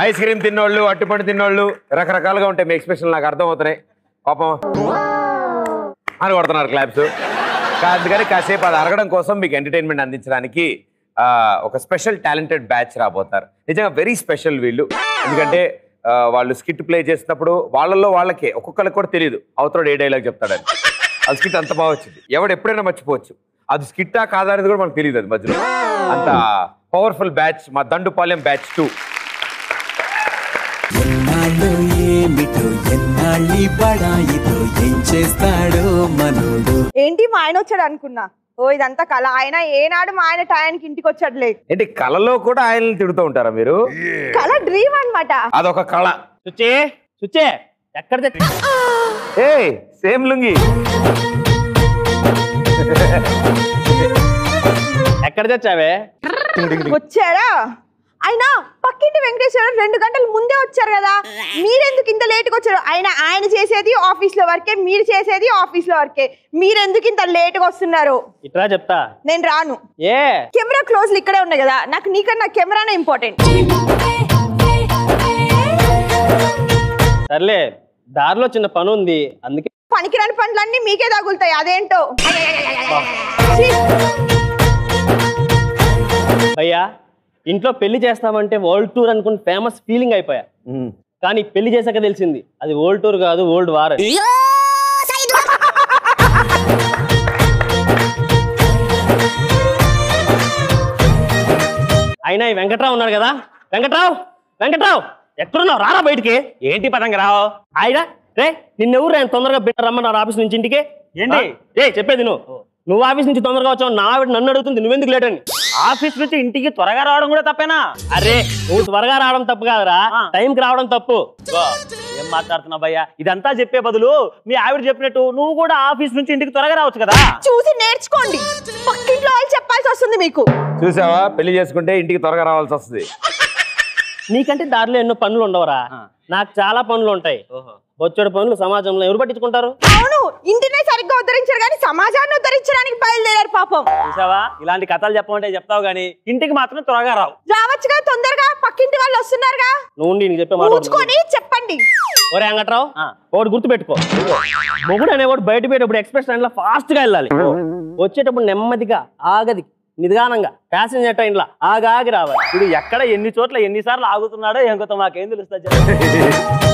Ice cream తిన్నోళ్ళు అట్టుపండు తిన్నోళ్ళు రకరకాలుగా ఉంటాయి మీ expression నాకు అర్థం అవుతున్నాయి పాపం అని కొడుతున్నారు క్లాప్స్ అందుకని కాసేపు అది అరగడం కోసం మీకు ఎంటర్టైన్మెంట్ అందించడానికి ఆ, ఒక స్పెషల్ టాలెంటెడ్ బ్యాచ్ రాబోతారు నిజంగా వెరీ స్పెషల్ వీళ్ళు ఎందుకంటే ఆ, వాళ్ళు స్కిట్ ప్లే చేసినప్పుడు వాళ్ళల్లో వాళ్ళకే ఒక్కొక్కరికి కూడా తెలియదు అవతల ఏ డైలాగ్ చెప్తాడని అది స్కిట్ అంత బాగా వచ్చింది ఎవడు ఎప్పుడైనా మర్చిపోవచ్చు అది స్కిట్టా కాదా అనేది కూడా మనకు తెలియదు అది మధ్యలో అంత పవర్ఫుల్ బ్యాచ్ మా దండుపాలెం బ్యాచ్ టూ ఎన్నాళ్ళు ఏమిటో ఎన్నాళ్ళి బడాయితో ఏం చేస్తాడో మనోడు ఏంటి మా ఆయన వచ్చాడు అనుకున్నా ఓ ఇదంతా కళ ఆయన ఏనాడు మా ఆయన టయానికి ఇంటికి వచ్చాడులే ఏంటి కళలో కూడా ఆయనని తిడుతూ ఉంటారా మీరు కళ డ్రీమ్ అన్నమాట అదొక కళ సుచ్చే సుచ్చే ఎక్కడ తెచ్చ- ఏ సేమ్ లుంగి ఎక్కడ తెచ్చావే వచ్చారా అయినా పక్కింటి వెంకటేశ్వర రెండు గంటల ముందే వచ్చారు కదా మీరెందుకు ఇంత లేట్గా వచ్చారు ఆయన ఆయన చేసేది ఆఫీస్ లో వర్కే మీరు చేసేది ఆఫీస్ లో వర్కే మీరెందుకు ఇంత లేట్గా వస్తున్నారు ఇట్రా చెప్తా నేను రాను ఏ కెమెరా క్లోజ్లు ఇక్కడే ఉన్నాయి కదా నాకు నీకన్నా కెమెరానే ఇంపార్టెంట్ సర్లే దారిలో చిన్న పని ఉంది అందుకే పనికిరాని పనులన్నీ మీకే తగులుతాయి అదేంటో ఛీ! భయ్యా ఇంట్లో పెళ్లి చేస్తామంటే వరల్డ్ టూర్ అనుకుని ఫేమస్ ఫీలింగ్ అయిపోయా కానీ పెళ్లి చేశాక తెలిసింది అది వరల్డ్ టూర్ కాదు వరల్డ్ వార్ అని. అయినా ఈ వెంకట్రావు ఉన్నాడు కదా వెంకట్రావు వెంకట్రావు ఎక్కడున్నావు రారా బయటికి ఏంటి పదంగా రావు ఆయన రే నిన్నెవరు నేను తొందరగా బిడ్డ రమ్మన్నారు ఆఫీస్ నుంచి ఇంటికి ఏంటి ఏ చెప్పేది నువ్వు నువ్వు ఆఫీస్ నుంచి తొందరగా వచ్చావు నా ఆవిడ నన్ను అడుగుతుంది నువ్వెందుకు లేట్ అని ఆఫీస్ నుంచి ఇంటికి త్వరగా రావడం కూడా తప్పేనా అరే నువ్వు త్వరగా రావడం తప్పు కాదురా టైంకి రావడం తప్పు ఏం మాట్లాడుతున్నావు భయ్యా ఇదంతా చెప్పే బదులు మీ ఆవిడ చెప్పినట్టు నువ్వు కూడా ఆఫీస్ నుంచి ఇంటికి త్వరగా రావచ్చు కదా చూసి నేర్చుకోండి పక్కింట్లో వాళ్ళు చెప్పాల్సి వస్తుంది మీకు చూసావా పెళ్లి చేసుకుంటే ఇంటికి త్వరగా రావాల్సి వస్తుంది నీకంటే దారిలో ఎన్నో పనులు ఉండవరా నాకు చాలా పనులు ఉంటాయి బొచ్చడు పనులు సమాజంలో ఎవరు పట్టించుకుంటారు అవును ఇంటినే సరిగ్గా ఉద్ధరించారు కానీ సమాజాన్ని ఉద్ధరించడానికి బయలుదేరారు పాపం చూసావా ఇలాంటి కథలు చెప్పమంటే చెప్తావు గానీ ఇంటికి మాత్రం త్వరగా రావు రావచ్చుగా తొందరగా పక్కింటి వాళ్ళు వస్తున్నారుగా నువ్వు ఉండి నీకు చెప్పే మాట ఒకటి ఉంది. పూచుకొని చెప్పండి ఒరే అంగట్రావు ఒకటి గుర్తు పెట్టుకో మొగుడు అనేవాడు బయట పోయేటప్పుడు ఎక్స్ప్రెస్ ట్రైన్ లో ఫాస్ట్ గా వెళ్ళాలి వచ్చేటప్పుడు నెమ్మదిగా ఆగది నిదానంగా ప్యాసింజర్ ట్రైన్ లా ఆగాగి రావాలి ఇప్పుడు ఎక్కడ ఎన్ని చోట్ల ఎన్నిసార్లు ఆగుతున్నాడో ఏం కొత్త మాకేం తెలుస్తుంది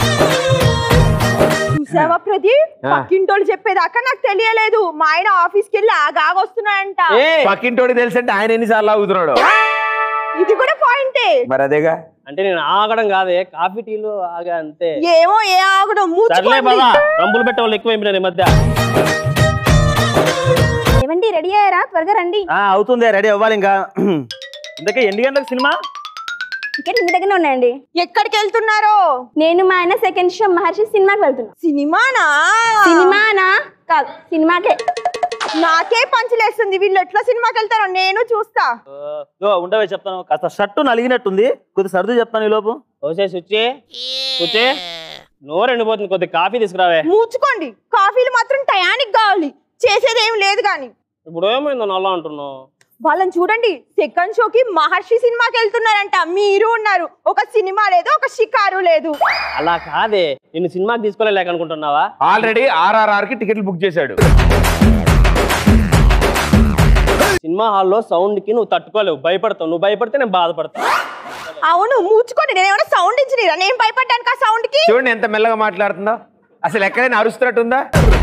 చూసావా ప్రదీప్ ఆ. పక్కింటోళ్ళు చెప్పేదాకా నాకు తెలియలేదు మా ఆయన ఆఫీస్కి వెళ్ళి ఆగాగ వస్తున్నాడంట పక్కింటోడికి తెలిసి అంటే ఆయన ఎన్నిసార్లు ఆగుతున్నాడు ఇది కూడా పాయింటే మరి అదేగా అంటే నేను ఆగడం కాదే కాఫీ టీలు ఆగా అంతే ఏమో ఏ ఆగడం సర్లే మూచుకోండి బాబా రంపులు పెట్టే వాళ్ళు ఎక్కువైపోయినారు ఈ మధ్య ఏమండి రెడీ అయ్యారా త్వరగా రండి అవుతుంది రెడీ అవ్వాలి ఇంకా ఇంతకే ఎన్ని గంటలకు సినిమా టికెట్ ఇంటి దగ్గర ఉన్నాయండి ఎక్కడికి వెళ్తున్నారో నేను మా ఆయన సెకండ్ షో మహర్షి సినిమాకి వెళ్తున్నా సినిమానా సినిమానా కాదు సినిమాకే నాకే పంచలేస్తుంది వీళ్ళు ఎట్లా సినిమాకి వెళ్తారో నేను చూస్తా ఓ, ఉండవే చెప్తాను కాస్త షర్టు నలిగినట్టుంది కొద్ది సర్దు చెప్తాను ఈ లోపు ఓసే సుచ్చి సుచ్చి నోరు ఎండిపోతుంది కొద్ది కాఫీ తీసుకురావే మూచుకోండి కాఫీలు మాత్రం టయానికి కావాలి చేసేది ఏం లేదు కానీ ఇప్పుడు ఏమైందో నల్లా అంటున్నావు వాళ్ళని చూడండి సెకండ్ షోకి మహర్షి సినిమాకి వెళ్తున్నారంట మీరు ఉన్నారు ఒక సినిమా లేదు ఒక షికారు లేదు అలా కాదే నిన్ను సినిమాకి తీసుకోలేక అనుకుంటున్నావా ఆల్రెడీ ఆర్ఆర్ఆర్ కి టికెట్లు బుక్ చేశాడు సినిమా హాల్లో సౌండ్ కి నువ్వు తట్టుకోలేవు భయపడతావు నువ్వు భయపడితే నేను బాధపడతా అవును మూచుకోండి నేను ఏమైనా సౌండ్ ఇంజనీరా నేను భయపడ్డాను ఆ సౌండ్ కి చూడండి ఎంత మెల్లగా మాట్లాడుతుందో అసలు ఎక్కడైనా అరుస్తున్నట్టుందా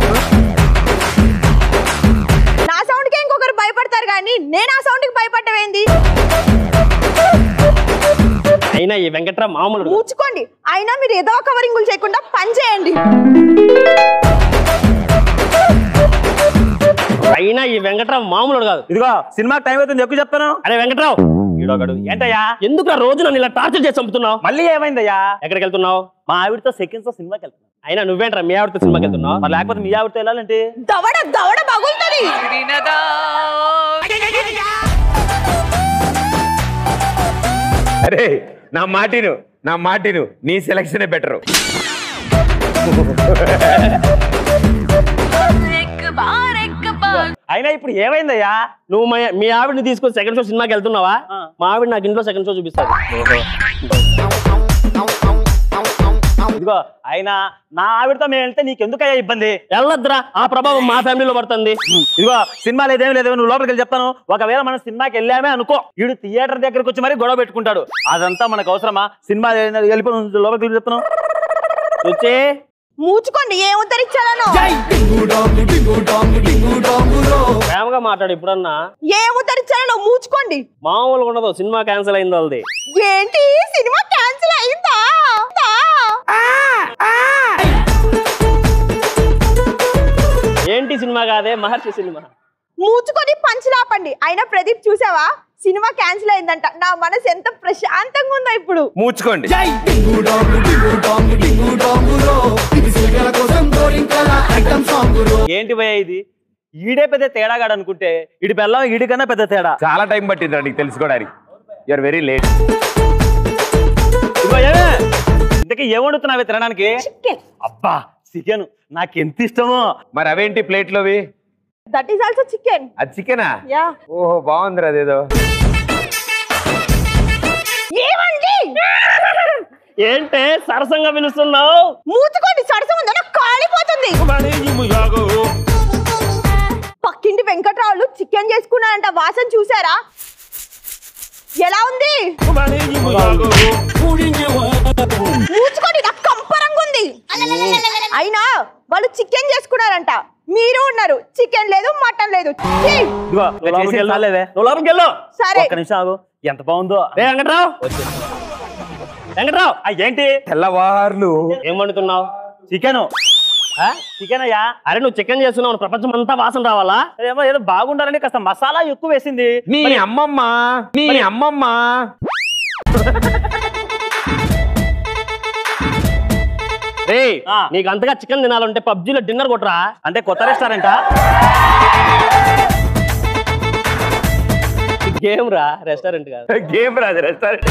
నా సౌండ్ కి ఇంకొకరు భయపడతారు కానీ నేను ఆ సౌండ్ కి భయపడ్డవేంది అయినా ఈ వెంకట్రా మామూలు మూచుకోండి అయినా మీరు ఏదో కవరింగులు చేయకుండా పని చేయండి అయినా ఈ వెంకట్రావు మామూలు కాదు ఇదిగో సినిమా టైం అవుతుంది ఎక్కువ చెప్తాను అరే వెంకట్రావు ఈడొకడు ఏంటయ్యా ఎందుకు రోజు నన్ను ఇలా టార్చర్ చేసి చంపుతున్నావు మళ్ళీ ఏమైందయ్యా ఎక్కడికి వెళ్తున్నావు మా ఆవిడతో సెకండ్స్ సినిమాకి వెళ్తున్నా అయినా నువ్వేంట్రా మీ ఆవిడతో సినిమాకి వెళ్తున్నావు మరి లేకపోతే మీ ఆవిడతో వెళ్ళాలంటే దవడ దవడ బగులుతుంది అరే నా మాటిను నా మాటిను నీ సెలక్షనే బెటరు అయినా ఇప్పుడు ఏమైందయ్యా నువ్వు మా- మీ ఆవిడని తీసుకొని సెకండ్ షో సినిమాకి వెళ్తున్నావా ఆ. మా ఆవిడ నాకు ఇంట్లో సెకండ్ షో చూపిస్తాడు ఇదిగో అయినా నా ఆవిడతో మేము వెళ్తే నీకెందుకయ్యా ఇబ్బంది వెళ్ళొద్దురా ఆ ప్రభావం మా ఫ్యామిలీలో పడుతుంది ఇదిగో సినిమా లేదేం లేదు నువ్వు లోపలికి వెళ్ళి చెప్తాను ఒకవేళ మనం సినిమాకి వెళ్ళామే అనుకో వీడు థియేటర్ దగ్గరకు వచ్చి మరీ గొడవ పెట్టుకుంటాడు అదంతా మనకు అవసరమా సినిమా వెళ్ళిపోయి నువ్వు లోపలికి వెళ్ళి చెప్తాను రుచి మూచుకోండి ఏం ఉద్ధరించాలను ప్రేమగా మాట్లాడు ఇప్పుడన్నా ఏం ఉద్ధరించాలను మూచుకోండి మామూలుగా ఉండదు సినిమా క్యాన్సిల్ అయింది వాళ్ళది ఏంటి సినిమా క్యాన్సిల్ అయిందా దా. ఏంటి సినిమా కాదే మహర్షి సినిమా మూచుకొని పంచులాపండి అయినా ప్రదీప్ చూసావా సినిమా క్యాన్సిల్ అయిందంట నా మనసు ఎంత ప్రశాంతంగా ఉందో ఇప్పుడు మూచుకోండి ఏంటి భయ ఇది ఈడే పెద్ద తేడాగాడు అనుకుంటే ఇడి పెళ్ళం ఈడి కన్నా పెద్ద తేడా చాలా టైం పట్టింది నీకు తెలుసుకోవడానికి యూఆర్ వెరీ లేట్ ఇదిగో ఏమే? ఇంతకీ ఏమండుతున్నావే తినడానికి చికెన్ అబ్బా చికెన్ నాకు ఎంత ఇష్టమో మరి అవేంటి ప్లేట్లోవి దట్ ఈస్ ఆల్సో చికెన్ అది చికెనా యా ఓహో బాగుందిరా అదేదో ఏమండి ఏంటే సరసంగా పిలుస్తున్నావు మూచుకోండి సరసం ఉందో నాకు కాలిపోతుంది పక్కింటి వెంకట్రావులు చికెన్ చేసుకున్నారంట వాసన చూసారా ఎలా ఉంది మూచుకోండి నాకు కంపరంగా ఉంది అయినా వాళ్ళు చికెన్ చేసుకున్నారంట మీరు ఉన్నారు చికెన్ లేదు మటన్ లేదు ఛీ! ఇదిగో నువ్వు లోపలికి చేసేది వెళ్ళు. చాలేవే. నువ్వు లోపలికి వెళ్ళు సరే ఒక్క నిమిషం ఆగు ఎంత బాగుందో రే వెంకట్రావు వెంకట్రావు ఆ, ఏంటి తెల్లవార్లు ఏం వండుతున్నావు చికెన్ చికెన్ అయ్యా అరే నువ్వు చికెన్ చేస్తున్నావు ప్రపంచం అంతా వాసన రావాలా ఏమో ఏదో బాగుండాలని కాస్త మసాలా ఎక్కువ వేసింది నీ అమ్మమ్మ నీ అమ్మమ్మ రే ఆ. నీకు అంతగా చికెన్ తినాలంటే పబ్జీలో డిన్నర్ కొట్టరా అంటే కొత్త రెస్టారెంటా గేమ్ రా రెస్టారెంట్ కాదు గేమ్ రాదు రెస్టారెంట్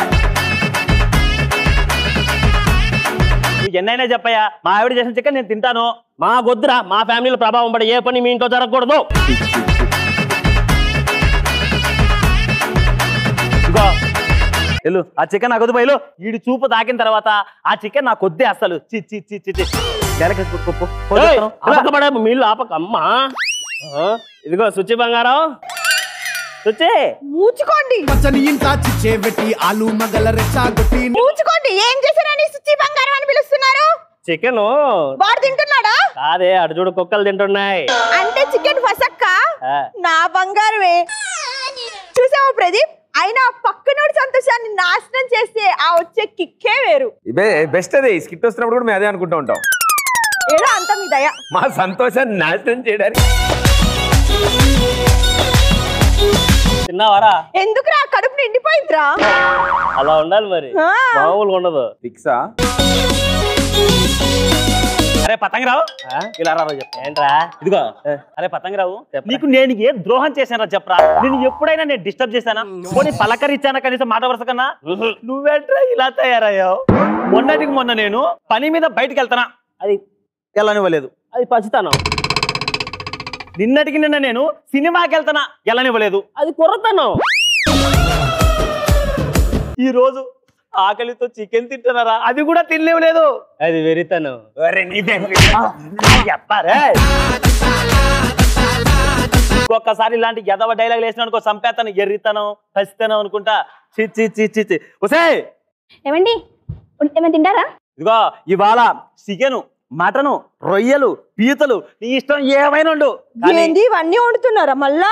నీకు ఎన్నైనా చెప్పయ్యా మా ఆవిడ చేసిన చికెన్ నేను తింటాను మా గొద్దురా మా ఫ్యామిలీలో ప్రభావం పడి ఏ పని మీ ఇంట్లో జరగకూడదు ఇదిగో వెళ్ళు ఆ చికెన్ నాకు వద్దు బయలు వీడి చూపు తాకిన తర్వాత ఆ చికెన్ నాకు వద్దే అసలు చి చి చి చి చి గెలకి పో, పో, పో, పో, ఏయ్, చెప్తాను. ఇలా. ఆపక పడే మీళ్ళు ఆపక అమ్మా ఆ, ఇదిగో సుచి బంగారం సుచి మూచుకోండి పచ్చని ఇంత చిచ్చేబెట్టి ఆలు మగల రెచ్చాగొట్టి మూచుకోండి ఏం చేశారని సుచి బంగారం అని పిలుస్తున్నారు చికెన్ వాడు తింటున్నాడా కాదే అటు చూడు కుక్కలు తింటున్నాయి అంటే చికెన్ ఫసక్క ఆ. నా బంగారమే చూసావా ప్రదీప్ అయినా ఆ పక్కనోడి సంతోషాన్ని నాశనం చేస్తే ఆ వచ్చే కిక్కే వేరు బెస్ట్ అదే స్కిట్ వస్తున్నప్పుడు కూడా మేము అదే అనుకుంటూ ఉంటాం ఏదో అంత మీ దయ మా సంతోషాన్ని నాశనం చేయడానికి తిన్నావారా ఎందుకురా కడుపు నిండిపోయిందిరా అలా ఉండాలి మరి ఆ. మామూలుగా ఉండదు ఫిక్సా అరే పతంగరావు ఆ? ఇలా రా చెప్ప ఏంట్రా ఇదిగో అరే పతంగరావు చెప్పరా. నీకు నేను ఏ ద్రోహం చేశానరా చెప్పరా నేను ఎప్పుడైనా నేను డిస్టర్బ్ చేశానా పోనీ పలకరిచ్చానా కనీసం మాట వరుస కన్నా నువ్వేంట్రా ఇలా తయారయ్యావు మొన్నటికి మొన్న నేను పని మీద బయటికి వెళ్తానా అది వెళ్ళనివ్వలేదు అది పసితనం నిన్నటికి నిన్న నేను సినిమాకి వెళ్తానా వెళ్ళనివ్వలేదు అది కుర్రతనం ఈ రోజు ఆకలితో చికెన్ తింటున్నారా అది కూడా తినలేవలేదు అది వెరితనం ఒక్కసారి ఇలాంటి ఎదవ డైలాగ్ వేసిన అనుకో సంపేతను ఎర్రితనం పసితనం అనుకుంటా చి చి చి చి చి ఒసే ఏమండి ఉం- ఏమైనా తింటారా ఇదిగో ఇవాళ చికెను మటను రొయ్యలు పీతలు నీ ఇష్టం ఏమైనా ఉండు కానీ ఏంది ఇవన్నీ వండుతున్నారా మళ్ళా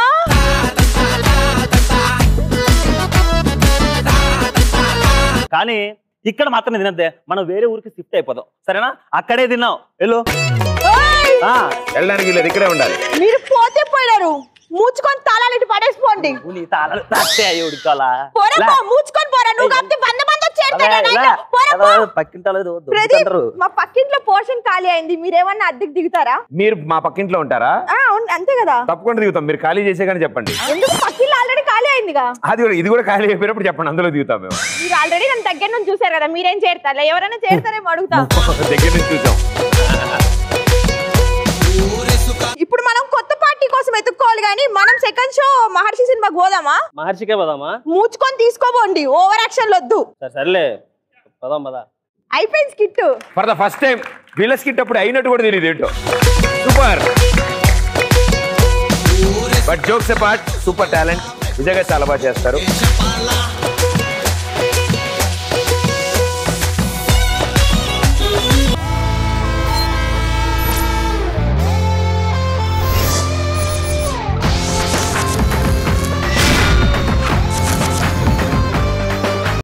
కానీ ఇక్కడ మాత్రం తినద్దే మనం వేరే ఊరికి షిఫ్ట్ అయిపోదాం సరేనా అక్కడే తిన్నాం వెళ్ళు ఓయ్! ఆ, వెళ్ళడానికి లేదు ఇక్కడే ఉండాలి మీరు పోతే పోయినారు మూచుకొని తాళాలు ఇటు పడేసిపోండి నీ తాళాలు తాస్తే అయ్యి ఉడుకోవాలా పోరా లే. పో, మూచుకొని పోరా నువ్వు కాబట్టి వంద మంది వచ్చి అదే, చేరుతారా లే. నాయనా? పోరా పో. అదే, పక్కింటి వాళ్ళు ఏదో ప్రదీప్ దొబ్బుతుంటారు. మా పక్కింట్లో పోర్షన్ ఖాళీ అయింది మీరేమన్నా అద్దెకి దిగుతారా మీరు మా పక్కింట్లో ఉంటారా ఆ, అవును అంతే కదా తప్పకుండా దిగుతాం మీరు ఖాళీ చేసే కానీ చెప్పండి ఎందుకు పక్కిళ్ళు ఆల్రెడీ ఖాళీ అయిందిగా అది కూడా ఇది కూడా ఖాళీ అయిపోయినప్పుడు చెప్పండి అందులో దిగుతాం మేము మీరు ఆల్రెడీ నన్ను దగ్గర నుంచి చూసారు కదా మీరేం చేరుతారా ఎవరైనా చేరుతారేమో అడుగుతా దగ్గర నుంచి చూసాం ఇప్పుడు మనం కొత్త పార్టీ కోసం ఎత్తుక్కోవాలి కానీ మనం సెకండ్ షో మహర్షి సినిమాకి పోదామా మహర్షికే పదామా మూచుకొని తీసుకోబోండి ఓవర్ యాక్షన్ వద్దు సరే సర్లే పదాం పదా అయిపోయింది skit for the first time వీళ్ళ స్కిట్ అప్పుడు అయినట్టు కూడా తెలియదు ఏంటో super but jokes part super talent నిజంగా చాలా బాగా చేస్తారు